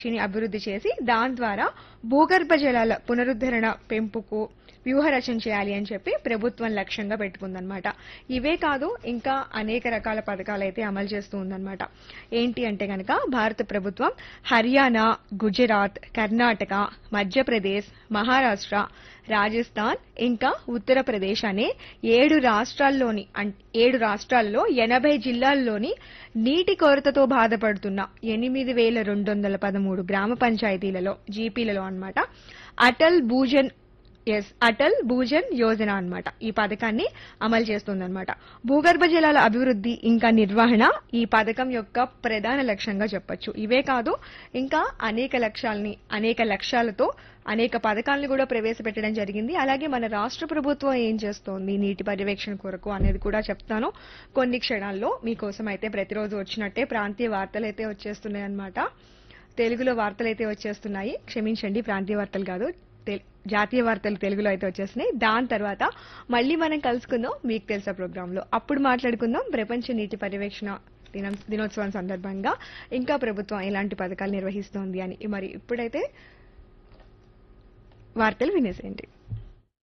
ని అభివృద్ధి చేసి దాని ద్వారా భూగర్భ జలాల పునరుద్ధరణ పెంపుకు వ్యూహ రచన చేయాలి అని చెప్పి ప్రభుత్వం లక్ష్యంగా పెట్టుకుందనమాట ఇవే కాదు ఇంకా అనేక రకాల పథకాలు అయితే అమలు చేస్తూ ఉందన్నమాట ఏంటి అంటే గనక భారత ప్రభుత్వం హర్యానా గుజరాత్ కర్ణాటక మధ్యప్రదేశ్ మహారాష్ట్ర రాజస్థాన్ ఇంకా ఉత్తరప్రదేశ్ అనే ఏడు రాష్ట్రాల్లోని అం- ఏడు రాష్ట్రాలలో ఎనభై జిల్లాల్లోని నీటి కొరతతో బాధపడుతున్న ఎనిమిది వేల రెండు వందల పదమూడు గ్రామ పంచాయతీలలో జీపీలలో అన్నమాట అటల్ భూజన్ ఎస్ అటల్ భూజన్ యోజన అన్నమాట ఈ పథకాన్ని అమలు చేస్తుందన్నమాట భూగర్భ జలాల అభివృద్ధి ఇంకా నిర్వహణ ఈ పథకం యొక్క ప్రధాన లక్ష్యంగా చెప్పొచ్చు ఇవే కాదు ఇంకా అనేక లక్ష్యాలని అనేక లక్ష్యాలతో అనేక పథకాలను కూడా ప్రవేశపెట్టడం జరిగింది అలాగే మన రాష్ట్ర ప్రభుత్వం ఏం చేస్తోంది నీటి పర్యవేక్షణ కొరకు అనేది కూడా చెప్తాను కొన్ని క్షణాల్లో మీకోసం అయితే ప్రతిరోజు వచ్చినట్టే ప్రాంతీయ వార్తలు అయితే వచ్చేస్తున్నాయి అన్నమాట తెలుగులో వార్తలు అయితే వచ్చేస్తున్నాయి క్షమించండి ప్రాంతీయ వార్తలు కాదు తెల్- జాతీయ వార్తలు తెలుగులో అయితే వచ్చేస్తున్నాయి దాని తర్వాత మళ్ళీ మనం కలుసుకుందాం మీకు తెలుసా ప్రోగ్రామ్ లో అప్పుడు మాట్లాడుకుందాం ప్రపంచ నీటి పర్యవేక్షణ దినం దినోత్సవం సందర్భంగా ఇంకా ప్రభుత్వం ఎలాంటి పథకాలు నిర్వహిస్తోంది అని మరి ఇప్పుడైతే వార్తలు వినేసేయండి